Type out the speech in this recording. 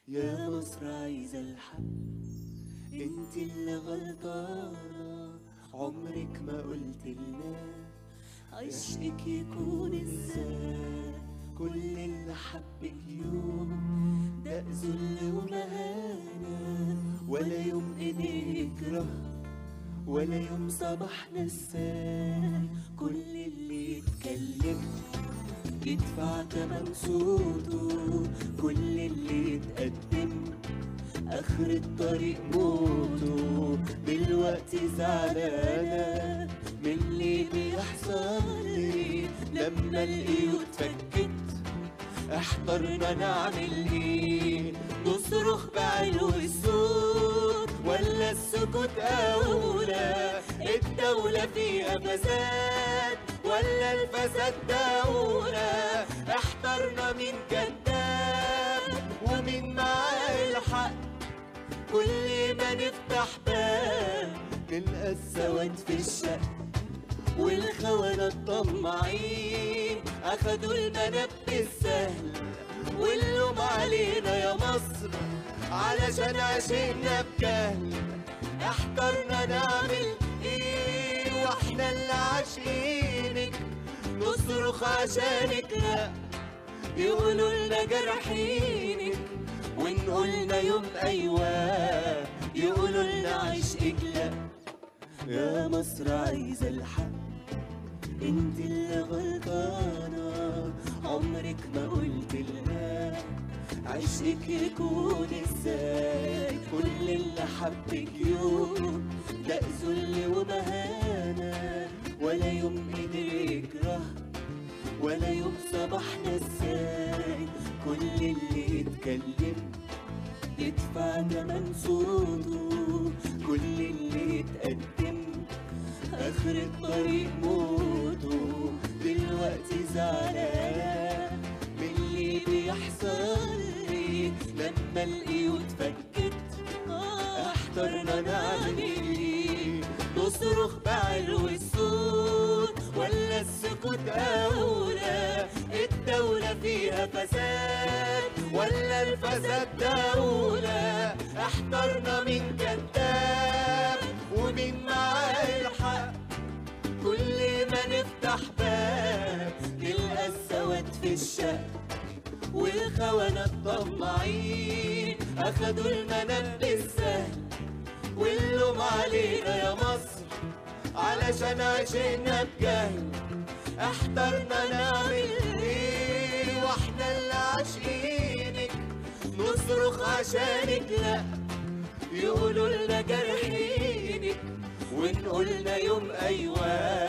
يا مصر عايزة الحق انت اللي غلطانة عمرك ما قلت لنا عشقك يكون ازاي كل اللي حبك يوم ده ذل ومهانة ولا يوم ايديه يكره ولا يوم صباح نساه كل اللي يتكلم يدفع تمن صوته كل اللي يتقدم اخر الطريق موته دلوقتي زعلانة من اللي بيحصل لي لما القيود فكت احترنا نعمل ايه نصرخ بعلو الصوت ولا السكوت اولى الدولة فيها فساد ولا الفساد دولة احترنا مين كذاب ومين معاه الحق كل ما نفتح باب نلقى السواد في الشق والخونة الطماعين أخدوا المنب السهل واللوم علينا يا مصر علشان عشقنا بجهل احترنا نعمل ايه واحنا اللي عاشقينك نصرخ عشانك لا يقولوا لنا جرحينك ونقولنا يوم ايوه يقولوا لنا عشقك لا يا مصر عايزة الحق انت اللي غلطانة عمرك ما قلت لنا عشقك يكون ازاي كل اللي حبك يوم لا ذل ومهانة ولا يوم ايديه يكره ولا يوم صباحنا ازاي كل اللي يتكلم يدفع تمن صوته كل اللي يتقدم اخر الطريق موته دلوقتي زعلان من اللي بيحصل لي لما القيود فكت احترنا نعمل ايه نصرخ بعلو الصوت ولا السكوت اولى الدولة فيها فساد ولا الفساد دولة احترنا مين كذاب ومين معاه الحق كل ما نفتح باب نلقى السواد في الشق والخونة الطماعين أخدوا المنب السهل واللوم علينا يا مصر علشان عشقنا بجهل احترنا نعمل ايه واحنا اللي عاشقينك نصرخ عشانك لا يقولوا لنا جرحينك ونقولنا يوم ايوه